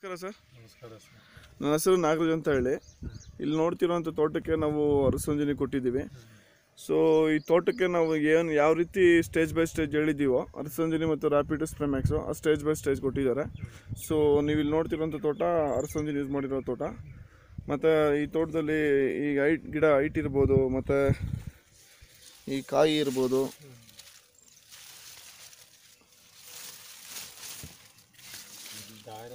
ನಮಸ್ಕಾರ ಸರ್ ನಮಸ್ಕಾರ ಸರ್ ನನ್ನ ಹೆಸರು ನಾಗರಾಜ್ ಅಂತ ಹೇಳಿ ಇಲ್ಲಿ ನೋಡ್ತಿರೋಂಥ ತೋಟಕ್ಕೆ ನಾವು ಅರಸಂಜನಿ ಕೊಟ್ಟಿದ್ದೀವಿ ಸೊ ಈ ತೋಟಕ್ಕೆ ನಾವು ಏನು ಯಾವ ರೀತಿ ಸ್ಟೇಜ್ ಬೈ ಸ್ಟೇಜ್ ಹೇಳಿದ್ದೀವೋ ಅರಸಂಜನಿ ಮತ್ತು ರ್ಯಾಪಿಡ್ ಸ್ಪ್ರೆಮ್ಯಾಕ್ಸು ಆ ಸ್ಟೇಜ್ ಬೈ ಸ್ಟೇಜ್ ಕೊಟ್ಟಿದ್ದಾರೆ ಸೊ ನೀವು ಇಲ್ಲಿ ನೋಡ್ತಿರೋಂಥ ತೋಟ ಅರಸಂಜನಿ ಯೂಸ್ ಮಾಡಿರೋ ತೋಟ ಮತ್ತು ಈ ತೋಟದಲ್ಲಿ ಈ ಹೈಟ್ ಗಿಡ ಹೈಟ್ ಇರ್ಬೋದು ಮತ್ತು ಈ ಕಾಯಿ ಇರ್ಬೋದು ದಾರ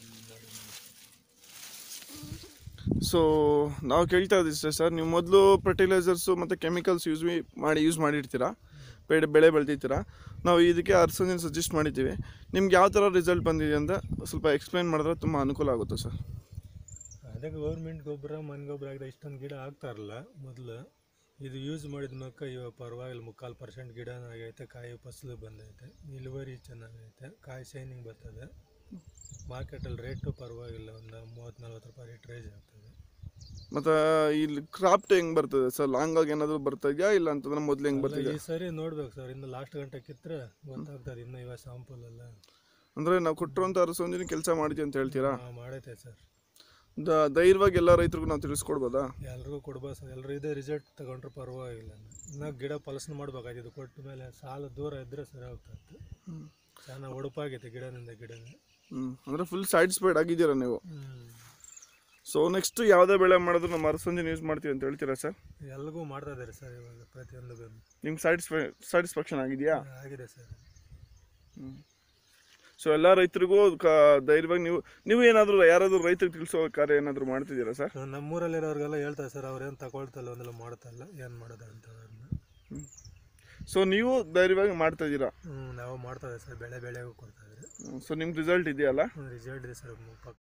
ಸೊ ನಾವು ಕೇಳ್ತಾ ಇದ್ದೀವಿ ಸರ್ ನೀವು ಮೊದಲು ಫರ್ಟಿಲೈಸರ್ಸು ಮತ್ತು ಕೆಮಿಕಲ್ಸ್ ಯೂಸ್ ಮಾಡಿ ಯೂಸ್ ಮಾಡಿರ್ತೀರಾ ಬೆಳೆ ಬೆಳೆ ಬೆಳೆದಿರ್ತೀರಾ ನಾವು ಇದಕ್ಕೆ ಅರ್ಸಂಜಿನ ಸಜೆಸ್ಟ್ ಮಾಡಿದ್ದೀವಿ ನಿಮ್ಗೆ ಯಾವ ಥರ ರಿಸಲ್ಟ್ ಬಂದಿದೆ ಅಂತ ಸ್ವಲ್ಪ ಎಕ್ಸ್ಪ್ಲೈನ್ ಮಾಡಿದ್ರೆ ತುಂಬ ಅನುಕೂಲ ಆಗುತ್ತೆ ಸರ್ ಅದೇ ಗೌರ್ಮೆಂಟ್ ಗೊಬ್ಬರ ಮನೆ ಗೊಬ್ಬರ ಆಗಿದ ಇಷ್ಟೊಂದು ಗಿಡ ಆಗ್ತಾರಲ್ಲ ಮೊದಲು ಇದು ಯೂಸ್ ಮಾಡಿದ ಮಕ್ಕ ಇವಾಗ ಪರವಾಗಿಲ್ಲ ಮುಕ್ಕಾಲು ಪರ್ಸೆಂಟ್ ಗಿಡನೂ ಆಗೈತೆ ಕಾಯಿ ಫಸಲು ಬಂದೈತೆ ಇಳುವರಿ ಚೆನ್ನಾಗೈತೆ ಕಾಯಿ ಶೈನಿಂಗ್ ಬರ್ತದೆ ಮಾರ್ಕೆಟಲ್ಲಿ ರೇಟು ಪರವಾಗಿಲ್ಲ ಒಂದು ಮೂವತ್ತು ನಲ್ವತ್ತು ರೂಪಾಯಿ ರೇಟ್ ರೈಸ್ ಆಗ್ತದೆ ಮತ್ತು ಇಲ್ಲಿ ಕ್ರಾಫ್ಟ್ ಹೆಂಗೆ ಬರ್ತದೆ ಸರ್ ಲಾಂಗ್ ಆಗಿ ಏನಾದರೂ ಬರ್ತಾ ಇದೆಯಾ ಇಲ್ಲ ಅಂತಂದ್ರೆ ಮೊದಲು ಹೆಂಗೆ ಅಲ್ಲ, ಬರ್ತಿದೆ ಈ ಸರಿ ನೋಡ್ಬೇಕು ಸರ್ ಇನ್ನು ಲಾಸ್ಟ್ ಗಂಟೆ ಕಿತ್ತರೆ ಗೊತ್ತಾಗ್ತದೆ ಇನ್ನು ಇವಾಗ ಶಾಂಪೂಲ್ ಎಲ್ಲ ಅಂದರೆ ನಾವು ಕೊಟ್ಟಿರೋಂಥ ಅರಸಂಜಿನ ಕೆಲಸ ಮಾಡಿದ್ವಿ ಅಂತ ಹೇಳ್ತೀರಾ ಹಾ, ಮಾಡೈತೆ ಸರ್ ದ- ಧೈರ್ಯವಾಗಿ ಎಲ್ಲ ರೈತರಿಗೂ ನಾವು ತಿಳಿಸ್ಕೊಡ್ಬೋದಾ ಎಲ್ರಿಗೂ ಕೊಡ್ಬೋದು ಸರ್ ಎಲ್ಲರೂ ಇದೇ ರಿಸಲ್ಟ್ ತಗೊಂಡ್ರೆ ಪರವಾಗಿಲ್ಲ ಇನ್ನು ಗಿಡ ಫಲಸನ ಮಾಡ್ಬೇಕಾಗಿದ್ದು ಕೊಟ್ಟ ಮೇಲೆ ಸಾಲ ದೂರ ಇದ್ದರೆ ಸರಿ ಹೋಗ್ತದೆ ಚೆನ್ನಾಗಿ ಒಡಪಾಗೈತೆ ಗಿಡದಿಂದ ಗಿಡನೇ ಹ್ಞೂ ಅಂದರೆ ಫುಲ್ ಸ್ಯಾಟಿಸ್ಫೈಡ್ ಆಗಿದ್ದೀರಾ ನೀವು ಸೊ ನೆಕ್ಸ್ಟ್ ಯಾವುದೇ ಬೆಳೆ ಮಾಡಿದ್ರು ನಮ್ಮ ಅರಸಂಜಿನ ಯೂಸ್ ಮಾಡ್ತೀವಿ ಅಂತ ಹೇಳ್ತೀರಾ ಸರ್ ಎಲ್ರಿಗೂ ಮಾಡ್ತಾ ಇದ್ದಾರೆ ಸರ್ ಇವಾಗ ಪ್ರತಿಯೊಂದು ಬೆನ್ನು. ನಿಮ್ಗೆ ಸ್ಯಾಟಿಸ್ಫೈ ಸ್ಯಾಟಿಸ್ಫ್ಯಾಕ್ಷನ್ ಆಗಿದೆಯಾ ಆಗಿದೆ ಸರ್ ಸೊ ಎಲ್ಲ ರೈತರಿಗೂ ಕ ಧೈರ್ಯವಾಗಿ ನೀವು ನೀವು ಏನಾದರೂ ಯಾರಾದರೂ ರೈತರಿಗೆ ತಿಳಿಸೋ ಕಾರ್ಯ ಏನಾದರೂ ಮಾಡ್ತಿದ್ದೀರಾ ಸರ್ ನಮ್ಮೂರಲ್ಲಿರೋರಿಗೆಲ್ಲ ಹೇಳ್ತಾರೆ ಸರ್ ಅವ್ರೇನು ತಗೊಳ್ತಲ್ಲ ಒಂದೆಲ್ಲ ಮಾಡ್ತಲ್ಲ ಏನು ಮಾಡೋದು ಅಂತ ಅವ್ರನ್ನ ಸೊ ನೀವು ಧೈರ್ಯವಾಗಿ ಮಾಡ್ತಾ ಇದ್ದೀರಾ ಹ್ಞೂ ನಾವು ಮಾಡ್ತಾ ಇದ್ದೀವಿ ಸರ್ ಬೆಳೆ ಬೆಳೆಗೂ ಕೊಡ್ತಾ ಇದ್ದಾರೆ ಸೊ ನಿಮ್ಗೆ ರಿಸಲ್ಟ್ ಇದೆಯಲ್ಲ ರಿಸಲ್ಟ್ ಇದೆ ಸರ್